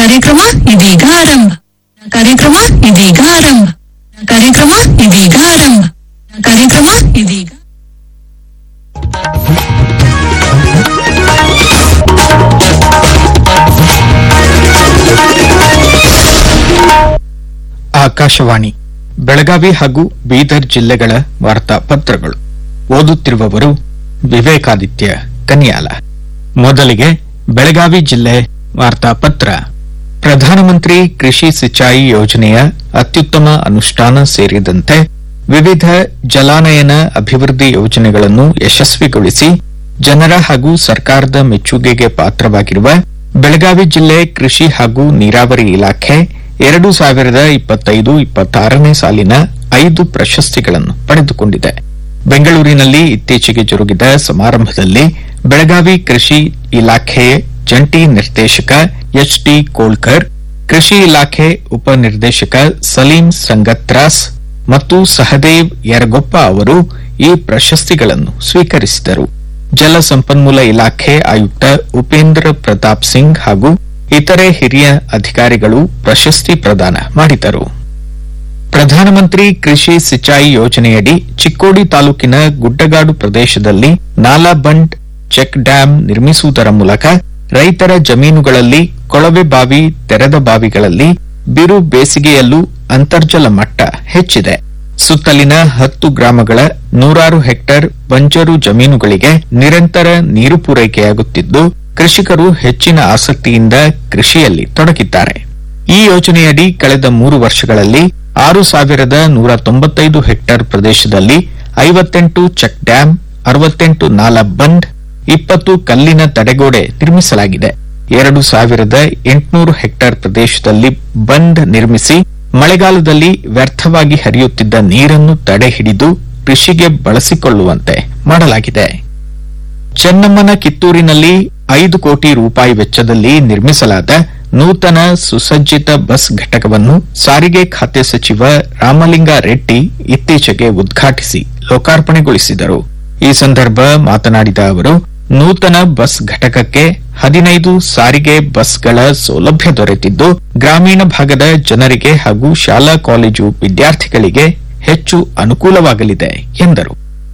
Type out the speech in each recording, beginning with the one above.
ಕಾರ್ಯಕ್ರಮ ಇದೀಗ ಆರಂಭ ಕಾರ್ಯಕ್ರಮ ಇದೀಗ ಆರಂಭ ಕಾರ್ಯಕ್ರಮ ಇದೀಗ ಆರಂಭ ಕಾರ್ಯಕ್ರಮ ಇದೀಗ ಆಕಾಶವಾಣಿ ಬೆಳಗಾವಿ ಹಾಗೂ ಬೀದರ್ ಜಿಲ್ಲೆಗಳ ವಾರ್ತಾ ಪತ್ರಗಳು ಓದುತ್ತಿರುವವರು ವಿವೇಕಾದಿತ್ಯ ಕನಿಯಾಲ ಮೊದಲಿಗೆ ಬೆಳಗಾವಿ ಜಿಲ್ಲೆ ವಾರ್ತಾಪತ್ರ ಪ್ರಧಾನಮಂತ್ರಿ ಕೃಷಿ ಸಿಂಚಾಯಿ ಯೋಜನೆಯ ಅತ್ಯುತ್ತಮ ಅನುಷ್ಠಾನ ಸೇರಿದಂತೆ ವಿವಿಧ ಜಲಾನಯನ ಅಭಿವೃದ್ಧಿ ಯೋಜನೆಗಳನ್ನು ಯಶಸ್ವಿಗೊಳಿಸಿ ಜನರ ಹಾಗೂ ಸರ್ಕಾರದ ಮೆಚ್ಚುಗೆಗೆ ಪಾತ್ರವಾಗಿರುವ ಬೆಳಗಾವಿ ಜಿಲ್ಲೆ ಕೃಷಿ ಹಾಗೂ ನೀರಾವರಿ ಇಲಾಖೆ ಎರಡು ಸಾವಿರದ ಇಪ್ಪತ್ತೈದು ಇಪ್ಪತ್ತಾರನೇ ಸಾಲಿನ ಐದು ಪ್ರಶಸ್ತಿಗಳನ್ನು ಪಡೆದುಕೊಂಡಿದೆ ಬೆಂಗಳೂರಿನಲ್ಲಿ ಇತ್ತೀಚೆಗೆ ಜರುಗಿದ ಸಮಾರಂಭದಲ್ಲಿ ಬೆಳಗಾವಿ ಕೃಷಿ ಇಲಾಖೆ ಜಂಟಿ ನಿರ್ದೇಶಕ ಎಚ್ ಟಿ ಕೋಳ್ಕರ್ ಕೃಷಿ ಇಲಾಖೆ ಉಪನಿರ್ದೇಶಕ ಸಲೀಂ ಸಂಗತ್ರಾಸ್ ಮತ್ತು ಸಹದೇವ್ ಯರಗೊಪ್ಪ ಅವರು ಈ ಪ್ರಶಸ್ತಿಗಳನ್ನು ಸ್ವೀಕರಿಸಿದರು ಜಲ ಸಂಪನ್ಮೂಲ ಇಲಾಖೆ ಆಯುಕ್ತ ಉಪೇಂದ್ರ ಪ್ರತಾಪ್ ಸಿಂಗ್ ಹಾಗೂ ಇತರೆ ಹಿರಿಯ ಅಧಿಕಾರಿಗಳು ಪ್ರಶಸ್ತಿ ಪ್ರದಾನ ಮಾಡಿದರು ಪ್ರಧಾನಮಂತ್ರಿ ಕೃಷಿ ಸಿಂಚಾಯಿ ಯೋಜನೆಯಡಿ ಚಿಕ್ಕೋಡಿ ತಾಲೂಕಿನ ಗುಡ್ಡಗಾಡು ಪ್ರದೇಶದಲ್ಲಿ ನಾಲಾ ಬಂಡ್ ಚೆಕ್ ಡ್ಯಾಂ ನಿರ್ಮಿಸುವುದರ ಮೂಲಕ ರೈತರ ಜಮೀನುಗಳಲ್ಲಿ ಕೊಳವೆ ಬಾವಿ ತೆರೆದ ಬಾವಿಗಳಲ್ಲಿ ಬಿರು ಬೇಸಿಗೆಯಲ್ಲೂ ಅಂತರ್ಜಲ ಮಟ್ಟ ಹೆಚ್ಚಿದೆ ಸುತ್ತಲಿನ ಹತ್ತು ಗ್ರಾಮಗಳ ನೂರಾರು ಹೆಕ್ಟೇರ್ ಬಂಜರು ಜಮೀನುಗಳಿಗೆ ನಿರಂತರ ನೀರು ಪೂರೈಕೆಯಾಗುತ್ತಿದ್ದು ಕೃಷಿಕರು ಹೆಚ್ಚಿನ ಆಸಕ್ತಿಯಿಂದ ಕೃಷಿಯಲ್ಲಿ ತೊಡಗಿದ್ದಾರೆ ಈ ಯೋಜನೆಯಡಿ ಕಳೆದ ಮೂರು ವರ್ಷಗಳಲ್ಲಿ ಆರು ಸಾವಿರದ ನೂರ ತೊಂಬತ್ತೈದು ಹೆಕ್ಟೇರ್ ಪ್ರದೇಶದಲ್ಲಿ ಐವತ್ತೆಂಟು ಚೆಕ್ ಡ್ಯಾಂ ಅರವತ್ತೆಂಟು ನಾಲಾ ಬಂಡ್ ಇಪ್ಪತ್ತು ಕಲ್ಲಿನ ತಡೆಗೋಡೆ ನಿರ್ಮಿಸಲಾಗಿದೆ ಎರಡು ಸಾವಿರದ ಎಂಟುನೂರು ಹೆಕ್ಟೇರ್ ಪ್ರದೇಶದಲ್ಲಿ ಬಂಡ್ ನಿರ್ಮಿಸಿ ಮಳೆಗಾಲದಲ್ಲಿ ವ್ಯರ್ಥವಾಗಿ ಹರಿಯುತ್ತಿದ್ದ ನೀರನ್ನು ತಡೆ ಹಿಡಿದು ಕೃಷಿಗೆ ಬಳಸಿಕೊಳ್ಳುವಂತೆ ಮಾಡಲಾಗಿದೆ ಚೆನ್ನಮ್ಮನ ಕಿತ್ತೂರಿನಲ್ಲಿ ಐದು ಕೋಟಿ ರೂಪಾಯಿ ವೆಚ್ಚದಲ್ಲಿ ನಿರ್ಮಿಸಲಾದ ನೂತನ ಸುಸಜ್ಜಿತ ಬಸ್ ಘಟಕವನ್ನು ಸಾರಿಗೆ ಖಾತೆ ಸಚಿವ ರಾಮಲಿಂಗ ರೆಡ್ಡಿ ಇತ್ತೀಚೆಗೆ ಉದ್ಘಾಟಿಸಿ ಲೋಕಾರ್ಪಣೆಗೊಳಿಸಿದರು ಈ ಸಂದರ್ಭ ಮಾತನಾಡಿದ ಅವರು ನೂತನ ಬಸ್ ಘಟಕಕ್ಕೆ ಹದಿನೈದು ಸಾರಿಗೆ ಬಸ್ಗಳ ಸೌಲಭ್ಯ ದೊರೆತಿದ್ದು ಗ್ರಾಮೀಣ ಭಾಗದ ಜನರಿಗೆ ಹಾಗೂ ಶಾಲಾ ಕಾಲೇಜು ವಿದ್ಯಾರ್ಥಿಗಳಿಗೆ ಹೆಚ್ಚು ಅನುಕೂಲವಾಗಲಿದೆ ಎಂದರು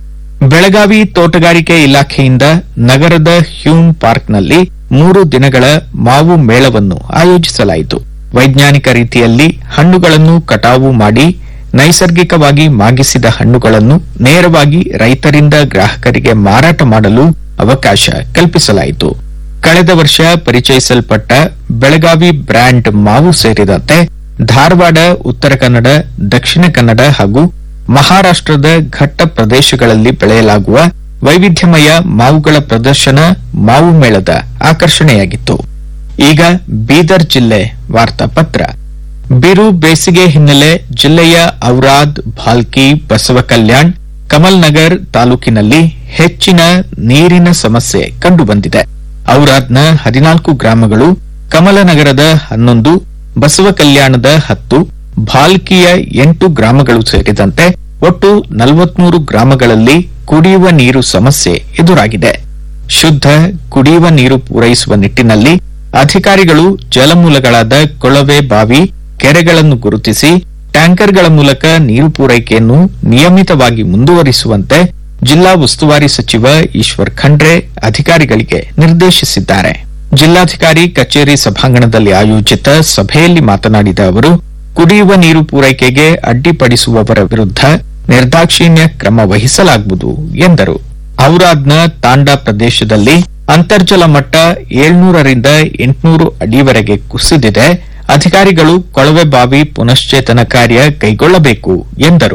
ಬೆಳಗಾವಿ ತೋಟಗಾರಿಕೆ ಇಲಾಖೆಯಿಂದ ನಗರದ ಹ್ಯೂಮ್ ಪಾರ್ಕ್ನಲ್ಲಿ ಮೂರು ದಿನಗಳ ಮಾವು ಮೇಳವನ್ನು ಆಯೋಜಿಸಲಾಯಿತು ವೈಜ್ಞಾನಿಕ ರೀತಿಯಲ್ಲಿ ಹಣ್ಣುಗಳನ್ನು ಕಟಾವು ಮಾಡಿ ನೈಸರ್ಗಿಕವಾಗಿ ಮಾಗಿಸಿದ ಹಣ್ಣುಗಳನ್ನು ನೇರವಾಗಿ ರೈತರಿಂದ ಗ್ರಾಹಕರಿಗೆ ಮಾರಾಟ ಮಾಡಲು ಅವಕಾಶ ಕಲ್ಪಿಸಲಾಯಿತು ಕಳೆದ ವರ್ಷ ಪರಿಚಯಿಸಲ್ಪಟ್ಟ ಬೆಳಗಾವಿ ಬ್ರ್ಯಾಂಡ್ ಮಾವು ಸೇರಿದಂತೆ ಧಾರವಾಡ ಉತ್ತರ ಕನ್ನಡ ದಕ್ಷಿಣ ಕನ್ನಡ ಹಾಗೂ ಮಹಾರಾಷ್ಟದ ಘಟ್ಟ ಪ್ರದೇಶಗಳಲ್ಲಿ ಬೆಳೆಯಲಾಗುವ ವೈವಿಧ್ಯಮಯ ಮಾವುಗಳ ಪ್ರದರ್ಶನ ಮಾವು ಮೇಳದ ಆಕರ್ಷಣೆಯಾಗಿತ್ತು ಈಗ ಬೀದರ್ ಜಿಲ್ಲೆ ವಾರ್ತಾಪತ್ರ ಬಿರು ಬೇಸಿಗೆ ಹಿನ್ನೆಲೆ ಜಿಲ್ಲೆಯ ಔರಾದ್ ಭಾಲ್ಕಿ ಬಸವ ಕಲ್ಯಾಣ್ ಕಮಲ್ ನಗರ್ ತಾಲೂಕಿನಲ್ಲಿ ಹೆಚ್ಚಿನ ನೀರಿನ ಸಮಸ್ಯೆ ಕಂಡುಬಂದಿದೆ ಔರಾದ್ನ ಹದಿನಾಲ್ಕು ಗ್ರಾಮಗಳು ಕಮಲನಗರದ ಹನ್ನೊಂದು ಬಸವ ಕಲ್ಯಾಣದ ಹತ್ತು ಭಾಲ್ಕಿಯ ಎಂಟು ಗ್ರಾಮಗಳು ಸೇರಿದಂತೆ ಒಟ್ಟು ನಲವತ್ಮೂರು ಗ್ರಾಮಗಳಲ್ಲಿ ಕುಡಿಯುವ ನೀರು ಸಮಸ್ಯೆ ಎದುರಾಗಿದೆ ಶುದ್ಧ ಕುಡಿಯುವ ನೀರು ಪೂರೈಸುವ ನಿಟ್ಟಿನಲ್ಲಿ ಅಧಿಕಾರಿಗಳು ಜಲಮೂಲಗಳಾದ ಕೊಳವೆ ಬಾವಿ ಕೆರೆಗಳನ್ನು ಗುರುತಿಸಿ ಟ್ಯಾಂಕರ್ಗಳ ಮೂಲಕ ನೀರು ಪೂರೈಕೆಯನ್ನು ನಿಯಮಿತವಾಗಿ ಮುಂದುವರಿಸುವಂತೆ ಜಿಲ್ಲಾ ಉಸ್ತುವಾರಿ ಸಚಿವ ಈಶ್ವರ್ ಖಂಡ್ರೆ ಅಧಿಕಾರಿಗಳಿಗೆ ನಿರ್ದೇಶಿಸಿದ್ದಾರೆ ಜಿಲ್ಲಾಧಿಕಾರಿ ಕಚೇರಿ ಸಭಾಂಗಣದಲ್ಲಿ ಆಯೋಜಿತ ಸಭೆಯಲ್ಲಿ ಮಾತನಾಡಿದ ಅವರು ಕುಡಿಯುವ ನೀರು ಪೂರೈಕೆಗೆ ಅಡ್ಡಿಪಡಿಸುವವರ ವಿರುದ್ಧ ನಿರ್ದಾಕ್ಷಿಣ್ಯ ಕ್ರಮ ವಹಿಸಲಾಗುವುದು ಎಂದರು ಔರಾದ್ನ ತಾಂಡಾ ಪ್ರದೇಶದಲ್ಲಿ ಅಂತರ್ಜಲ ಮಟ್ಟ ಏಳ್ನೂರರಿಂದ ಎಂಟುನೂರು ಅಡಿವರೆಗೆ ಕುಸಿದಿದೆ ಅಧಿಕಾರಿಗಳು ಕೊಳವೆ ಬಾವಿ ಪುನಶ್ಚೇತನ ಕಾರ್ಯ ಕೈಗೊಳ್ಳಬೇಕು ಎಂದರು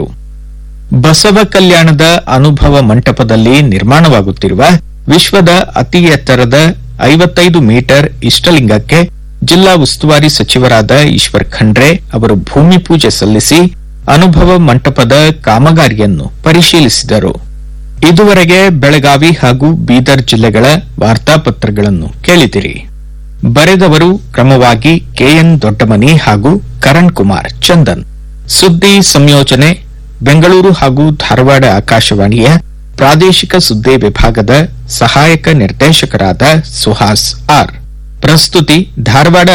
ಬಸವ ಕಲ್ಯಾಣದ ಅನುಭವ ಮಂಟಪದಲ್ಲಿ ನಿರ್ಮಾಣವಾಗುತ್ತಿರುವ ವಿಶ್ವದ ಅತಿ ಎತ್ತರದ ಐವತ್ತೈದು ಮೀಟರ್ ಇಷ್ಟಲಿಂಗಕ್ಕೆ ಜಿಲ್ಲಾ ಉಸ್ತುವಾರಿ ಸಚಿವರಾದ ಈಶ್ವರ್ ಖಂಡ್ರೆ ಅವರು ಭೂಮಿ ಪೂಜೆ ಸಲ್ಲಿಸಿ ಅನುಭವ ಮಂಟಪದ ಕಾಮಗಾರಿಯನ್ನು ಪರಿಶೀಲಿಸಿದರು ಇದುವರೆಗೆ ಬೆಳಗಾವಿ ಹಾಗೂ ಬೀದರ್ ಜಿಲ್ಲೆಗಳ ವಾರ್ತಾಪತ್ರಗಳನ್ನು ಕೇಳಿದಿರಿ ಬರೆದವರು ಕ್ರಮವಾಗಿ ಕೆಎನ್ ದೊಡ್ಡಮನಿ ಹಾಗೂ ಕರಣ್ ಕುಮಾರ್ ಚಂದನ್ ಸುದ್ದಿ ಸಂಯೋಜನೆ ಬೆಂಗಳೂರು ಹಾಗೂ ಧಾರವಾಡ ಆಕಾಶವಾಣಿಯ ಪ್ರಾದೇಶಿಕ ಸುದ್ದಿ ವಿಭಾಗದ ಸಹಾಯಕ ನಿರ್ದೇಶಕರಾದ ಸುಹಾಸ್ ಆರ್ ಪ್ರಸ್ತುತಿ ಧಾರವಾಡ